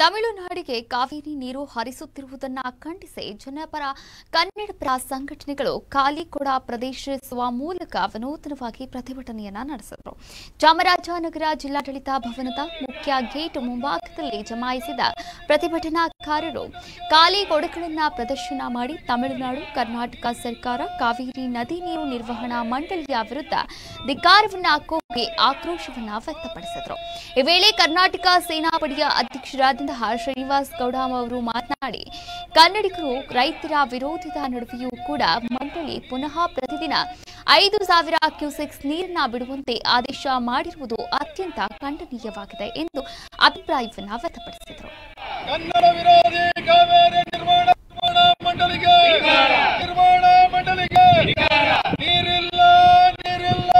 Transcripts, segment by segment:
ತಮಿಳುನಾಡಿಗೆ ಕಾವೇರಿ ನೀರು ಹರಿಸುತ್ತಿರುವುದನ್ನ ಖಂಡಿಸಿ ಜನಪರ ಕನ್ನಡಪರ ಸಂಘಟನೆಗಳು ಕಾಲಿಕೊಡ ಪ್ರದೇಶಿಸುವ ಮೂಲಕ ವಿನೂತನವಾಗಿ ಪ್ರತಿಭಟನೆಯನ್ನ ನಡೆಸಿದರು ಚಾಮರಾಜನಗರ ಜಿಲ್ಲಾಡಳಿತ ಭವನದ ಮುಖ್ಯ ಗೇಟ್ ಮುಂಭಾಗದಲ್ಲಿ ಜಮಾಯಿಸಿದ ಪ್ರತಿಭಟನಾಕಾರರು ಖಾಲಿ ಕೊಡಗಳನ್ನ ಪ್ರದರ್ಶನ ಮಾಡಿ ತಮಿಳುನಾಡು ಕರ್ನಾಟಕ ಸರ್ಕಾರ ಕಾವೇರಿ ನದಿ ನೀರು ನಿರ್ವಹಣಾ ಮಂಡಳಿಯ ವಿರುದ್ಧ ಧಿಕ್ಕಾರವನ್ನ ಕೂಗಿ ಆಕ್ರೋಶವನ್ನ ವ್ಯಕ್ತಪಡಿಸಿದರು ಈ ವೇಳೆ ಕರ್ನಾಟಕ ಸೇನಾಪಡೆಯ ಅಧ್ಯಕ್ಷರಾದಂತಹ ಶ್ರೀನಿವಾಸ್ ಗೌಡ ಅವರು ಮಾತನಾಡಿ ಕನ್ನಡಿಗರು ರೈತರ ವಿರೋಧದ ನಡುವೆಯೂ ಕೂಡ ಮಂಡಳಿ ಪುನಃ ಪ್ರತಿದಿನ ಐದು ಸಾವಿರ ಕ್ಯೂಸೆಕ್ಸ್ ನೀರನ್ನ ಬಿಡುವಂತೆ ಆದೇಶ ಮಾಡಿರುವುದು ಅತ್ಯಂತ ಖಂಡನೀಯವಾಗಿದೆ ಎಂದು ಅಭಿಪ್ರಾಯವನ್ನ ವ್ಯಕ್ತಪಡಿಸಿದರು ಕನ್ನಡ ವಿರೋಧಿ ಕಾವೇರಿ ನಿರ್ಮಾಣ ನಿರ್ಮಾಣ ಮಂಡಳಿಗೆ ನಿರ್ಮಾಣ ಮಂಡಳಿಗೆ ನೀರಿಲ್ಲ ನೀರಿಲ್ಲ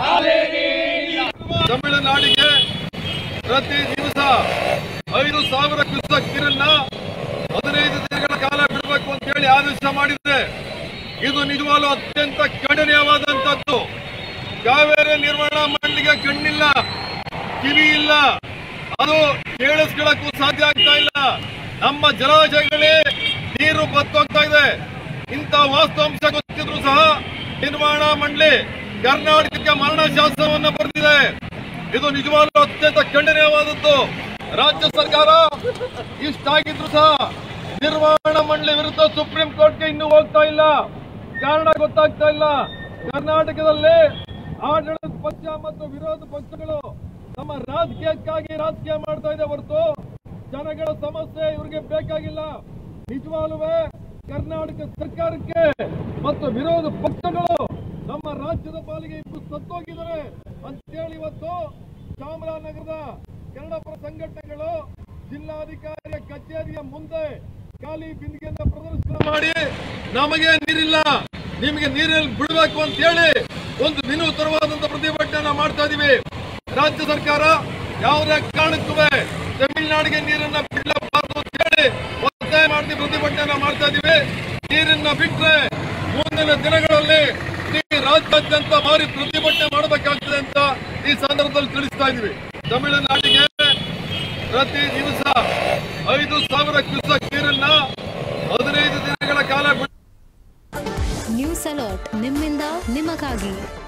ತಮಿಳುನಾಡಿಗೆ ಪ್ರತಿ ದಿವಸ ಐದು ಸಾವಿರ ಕ್ಯೂಸೆಕ್ ನೀರನ್ನ ಹದಿನೈದು ದಿನಗಳ ಕಾಲ ಬಿಡಬೇಕು ಅಂತ ಹೇಳಿ ಆದೇಶ ಮಾಡಿದೆ ಇದು ನಿಜವಾಗ್ಲೂ ಅತ್ಯಂತ ಖಂಡನೀಯವಾದಂತದ್ದು ಕಾವೇರಿ ನಿರ್ವಹಣಾ ಮಂಡಳಿಗೆ ಕಣ್ಣಿಲ್ಲ ಕಿವಿ ಇಲ್ಲ ಅದು ಕೇಳಿಸ್ಕೊಳ್ಳಕ್ಕೂ ಸಾಧ್ಯ ಆಗ್ತಾ ಇಲ್ಲ ನಮ್ಮ ಜಲಾಶಯಗಳೇ ನೀರು ಬತ್ತೋಗ್ತಾ ಇದೆ ಇಂಥ ವಾಸ್ತವಾಂಶ ಗೊತ್ತಿದ್ರು ಸಹ ನಿರ್ವಹಣಾ ಮಂಡಳಿ ಕರ್ನಾಟಕಕ್ಕೆ ಮರಣ ಶಾಸನವನ್ನ ಬರೆದಿದೆ ಇದು ನಿಜವಾಗ್ಲೂ ಅತ್ಯಂತ ಖಂಡನೀಯವಾದದ್ದು ರಾಜ್ಯ ಸರ್ಕಾರ ಇಷ್ಟಾಗಿದ್ರು ಸಹ ನಿರ್ವಹಣಾ ಮಂಡಳಿ ವಿರುದ್ಧ ಸುಪ್ರೀಂ ಕೋರ್ಟ್ಗೆ ಇನ್ನೂ ಹೋಗ್ತಾ ಇಲ್ಲ ಕಾರಣ ಗೊತ್ತಾಗ್ತಾ ಇಲ್ಲ ಕರ್ನಾಟಕದಲ್ಲಿ ಆಡಳಿತ ಪಕ್ಷ ಮತ್ತು ವಿರೋಧ ಪಕ್ಷಗಳು ತಮ್ಮ ರಾಜಕೀಯಕ್ಕಾಗಿ ರಾಜಕೀಯ ಮಾಡ್ತಾ ಇದೆ ಹೊರತು ಜನಗಳ ಸಮಸ್ಯೆ ಇವ್ರಿಗೆ ಬೇಕಾಗಿಲ್ಲ ನಿಜವಾಗ್ಲೂ ಕರ್ನಾಟಕ ಸರ್ಕಾರಕ್ಕೆ ಮತ್ತು ವಿರೋಧ ಪಕ್ಷಗಳು ನಮ್ಮ ರಾಜ್ಯದ ಪಾಲಿಗೆ ಇಬ್ಬರು ಸತ್ತೋಗಿದ್ದಾರೆ ಅಂತೇಳಿ ಇವತ್ತು ಚಾಮರಾಜನಗರದ ಕನ್ನಡಪರ ಸಂಘಟನೆಗಳು ಜಿಲ್ಲಾಧಿಕಾರಿಯ ಕಚೇರಿಯ ಮುಂದೆ ಖಾಲಿ ಬಿಂದಿಗೆಯನ್ನ ಪ್ರದರ್ಶನ ಮಾಡಿ ನಮಗೆ ನೀರಿಲ್ಲ ನಿಮಗೆ ನೀರಲ್ಲಿ ಬಿಡಬೇಕು ಅಂತ ಹೇಳಿ ಒಂದು ವಿನೂತನವಾದಂತ ಪ್ರತಿಭಟನೆ ಮಾಡ್ತಾ ಇದೀವಿ ರಾಜ್ಯ ಸರ್ಕಾರ ಯಾವುದೇ ಕಾರಣಕ್ಕೂ ತಮಿಳುನಾಡಿಗೆ ನೀರನ್ನ ಬಿಡಬಾರದು ಅಂತ ಹೇಳಿ ಒತ್ತಾಯ ಮಾಡಿ ಪ್ರತಿಭಟನೆ ಮಾಡ್ತಾ ಇದೀವಿ ನೀರನ್ನ ಬಿಟ್ರೆ ಮುಂದಿನ ದಿನಗಳಲ್ಲಿ ಈ ರಾಜ್ಯಾದ್ಯಂತ ಭಾರಿ ಪ್ರತಿಭಟನೆ ಮಾಡಬೇಕಾಗ್ತದೆ ಅಂತ ಈ ಸಂದರ್ಭದಲ್ಲಿ ತಿಳಿಸ್ತಾ ಇದೀವಿ ತಮಿಳುನಾಡಿಗೆ ಪ್ರತಿ ದಿವಸ ಐದು ಸಾವಿರ ಕ್ಯೂಸೆಕ್ ನೀರನ್ನ ಹದಿನೈದು ದಿನಗಳ ಕಾಲ ಬಿಡ ನ್ಯೂಸ್ ಅಲರ್ಟ್ ನಿಮ್ಮಿಂದ ನಿಮಗಾಗಿ